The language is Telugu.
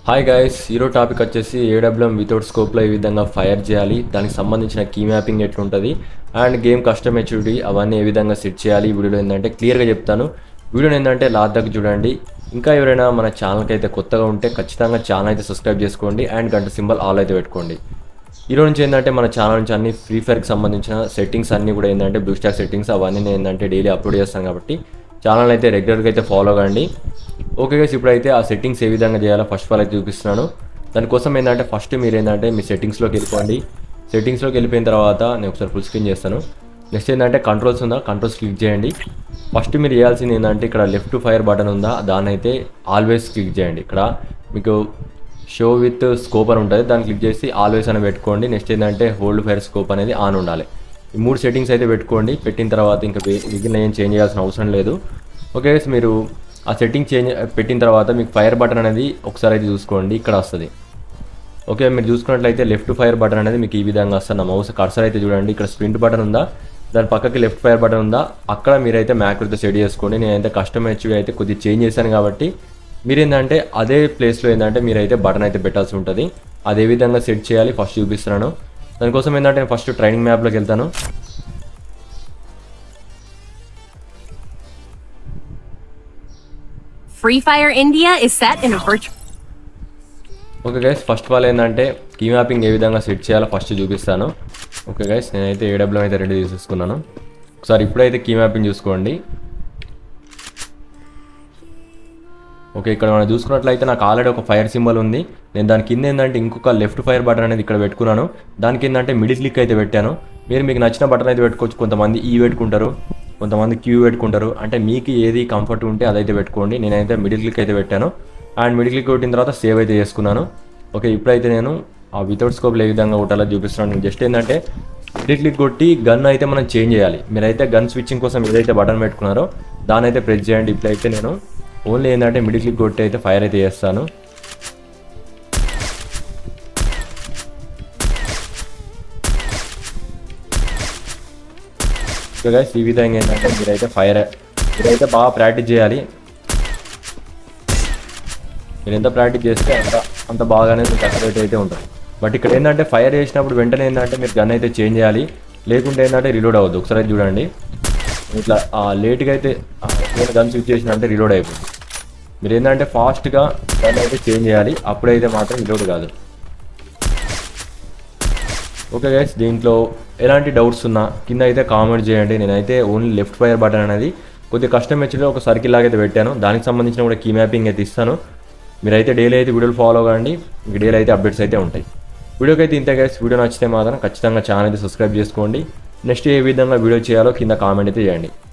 హాయ్ గైస్ ఈరో టాపిక్ వచ్చేసి ఏడబ్ల్యూఎం వితౌట్ స్కోప్లో ఏ విధంగా ఫైర్ చేయాలి దానికి సంబంధించిన కీ మ్యాపింగ్ ఎట్లుంటుంది అండ్ గేమ్ కస్టమ్ హెచ్డి అవన్నీ ఏ విధంగా సెట్ చేయాలి ఈ వీడియోలో ఏంటంటే క్లియర్గా చెప్తాను వీడియోని ఏంటంటే లాస్ట్ దాకా చూడండి ఇంకా ఎవరైనా మన ఛానల్కి అయితే కొత్తగా ఉంటే ఖచ్చితంగా ఛానల్ అయితే సబ్స్క్రైబ్ చేసుకోండి అండ్ గంట సింబల్ ఆల్ అయితే పెట్టుకోండి ఈ రోజు నుంచి ఏంటంటే మన ఛానల్ నుంచి అన్ని ఫ్రీ ఫైర్కి సంబంధించిన సెట్టింగ్స్ అన్నీ కూడా ఏంటంటే బ్లూ స్టాక్ సెట్టింగ్స్ అవన్నీ నేను ఏంటంటే డైలీ అప్లోడ్ చేస్తాను కాబట్టి ఛానల్ అయితే రెగ్యులర్గా అయితే ఫాలో కండి ఓకే గైస్ ఇప్పుడైతే ఆ సెట్టింగ్స్ ఏ విధంగా చేయాలో ఫస్ట్ ఆఫ్ ఆల్ అయితే చూపిస్తున్నాను దానికోసం ఏంటంటే ఫస్ట్ మీరు ఏంటంటే మీ సెట్టింగ్స్లోకి వెళ్ళిపోండి సెట్టింగ్స్లోకి వెళ్ళిపోయిన తర్వాత నేను ఒకసారి ఫుల్ స్క్రీన్ చేస్తాను నెక్స్ట్ ఏంటంటే కంట్రోల్స్ ఉందా కంట్రోల్స్ క్లిక్ చేయండి ఫస్ట్ మీరు చేయాల్సింది ఏంటంటే ఇక్కడ లెఫ్ట్ ఫైర్ బటన్ ఉందా దాన్ని అయితే ఆల్వేస్ క్లిక్ చేయండి ఇక్కడ మీకు షో విత్ స్కోప్ అని ఉంటుంది దాన్ని క్లిక్ చేసి ఆల్వేస్ అని పెట్టుకోండి నెక్స్ట్ ఏంటంటే హోల్డ్ ఫైర్ స్కోప్ అనేది ఆన్ ఉండాలి ఈ మూడు సెట్టింగ్స్ అయితే పెట్టుకోండి పెట్టిన తర్వాత ఇంకా వే- మిగిలిన ఏం చేంజ్ చేయాల్సిన అవసరం లేదు ఓకే guys, మీరు ఆ సెట్టింగ్ చేంజ్ పెట్టిన తర్వాత మీకు ఫైర్ బటన్ అనేది ఒకసారి అయితే చూసుకోండి ఇక్కడ వస్తుంది ఓకే మీరు చూసుకున్నట్లయితే లెఫ్ట్ ఫైర్ బటన్ అనేది మీకు ఈ విధంగా వస్తుంది నా మౌస్ కర్సర్ అయితే చూడండి ఇక్కడ స్ప్రింట్ బటన్ ఉందా దాని పక్కకి లెఫ్ట్ ఫైర్ బటన్ ఉందా అక్కడ మీరైతే మ్యాక్రోతో సెట్ చేసుకోండి నేనైతే కస్టమ్ హెచ్వి అయితే కొద్దిగా చేంజ్ చేశాను కాబట్టి మీరు ఏంటంటే అదే ప్లేస్లో ఏంటంటే మీరైతే బటన్ అయితే పెట్టాల్సి ఉంటుంది అదే విధంగా సెట్ చేయాలి ఫస్ట్ చూపిస్తున్నాను దానికోసం ఏంటంటే నేను ఫస్ట్ ట్రైనింగ్ మ్యాప్లోకి వెళ్తాను Free Fire India is set in a virtual. Okay guys first of all ఏంటంటే కీ మ్యాపింగ్ ఏ విధంగా సెట్ చేయాలో ఫస్ట్ చూపిస్తాను ఓకే గైస్ నేనైతే ఏడబ్ల్యూ అయితే రెడీ చేసేసుకున్నాను ఒకసారి ఇప్పుడైతే కీ మ్యాపింగ్ చూసుకోండి ఓకే ఇక్కడ మనం చూసుకున్నట్లయితే నాకు ఆల్రెడీ ఒక ఫైర్ సింబల్ ఉంది నేను దాని కింద ఏంటంటే ఇంకొక లెఫ్ట్ ఫైర్ బటన్ అనేది ఇక్కడ పెట్టుకున్నాను దానికి ఏంటంటే మిడిల్ క్లిక్ అయితే పెట్టాను మీరు మీకు నచ్చిన బటన్ అయితే పెట్టుకోవచ్చు కొంతమంది ఈ పెట్టుకుంటారు కొంతమంది క్యూ పెట్టుకుంటారు అంటే మీకు ఏది కంఫర్ట్ ఉంటే అదైతే పెట్టుకోండి నేనైతే మిడిల్ క్లిక్ అయితే పెట్టాను అండ్ మిడిల్ క్లిక్ కొట్టిన తర్వాత సేవ్ అయితే చేసుకున్నాను ఓకే ఇప్పుడైతే నేను ఆ వితౌట్ స్కోప్లో ఏ విధంగా కొట్టాలో చూపిస్తున్నాను జస్ట్ ఏంటంటే మిడిల్ క్లిక్ కొట్టి గన్ అయితే మనం చేంజ్ చేయాలి మీరైతే గన్ స్విచ్చింగ్ కోసం ఏదైతే బటన్ పెట్టుకున్నారో దాని అయితే ప్రెస్ చేయండి ఇప్పుడైతే నేను ఓన్లీ ఏంటంటే మిడిల్ క్లిక్ కొట్టి అయితే ఫైర్ అయితే చేస్తాను సో గైస్ ఈ విధంగా ఏంటంటే మీరైతే ఫైర్ మీరైతే బాగా ప్రాక్టీస్ చేయాలి మీరు ఎంత ప్రాక్టీస్ చేస్తే అంత అంత బాగానే మీకు అక్యురేట్ అయితే ఉంటుంది బట్ ఇక్కడ ఏంటంటే ఫైర్ చేసినప్పుడు వెంటనే ఏంటంటే మీరు గన్ అయితే చేంజ్ చేయాలి లేకుంటే ఏంటంటే రిలోడ్ అవ్వద్దు ఒకసారి అయితే చూడండి ఇట్లా లేట్గా అయితే గన్ స్విచ్ చేసిన అంటే రిలోడ్ అయిపోతుంది మీరు ఏంటంటే ఫాస్ట్గా గన్ అయితే చేంజ్ చేయాలి అప్పుడైతే మాత్రం రిలోడ్ కాదు ఓకే గైస్ దీంట్లో ఎలాంటి డౌట్స్ ఉన్నా కింద అయితే కామెంట్ చేయండి నేనైతే ఓన్లీ లెఫ్ట్ ఫైర్ బటన్ అనేది కొద్దిగా కష్టం వచ్చిన ఒక సర్కిల్ లాగా అయితే పెట్టాను దానికి సంబంధించిన కూడా కీ మ్యాపింగ్ అయితే ఇస్తాను మీరైతే డైలీ అయితే వీడియోలు ఫాలో కాండి మీకు డైలీ అయితే అప్డేట్స్ అయితే ఉంటాయి వీడియోకి అయితే ఇంతే గైస్ వీడియో నచ్చితే మాత్రం ఖచ్చితంగా ఛానల్ అయితే సబ్స్క్రైబ్ చేసుకోండి నెక్స్ట్ ఏ విధంగా వీడియో చేయాలో కింద కామెంట్ అయితే చేయండి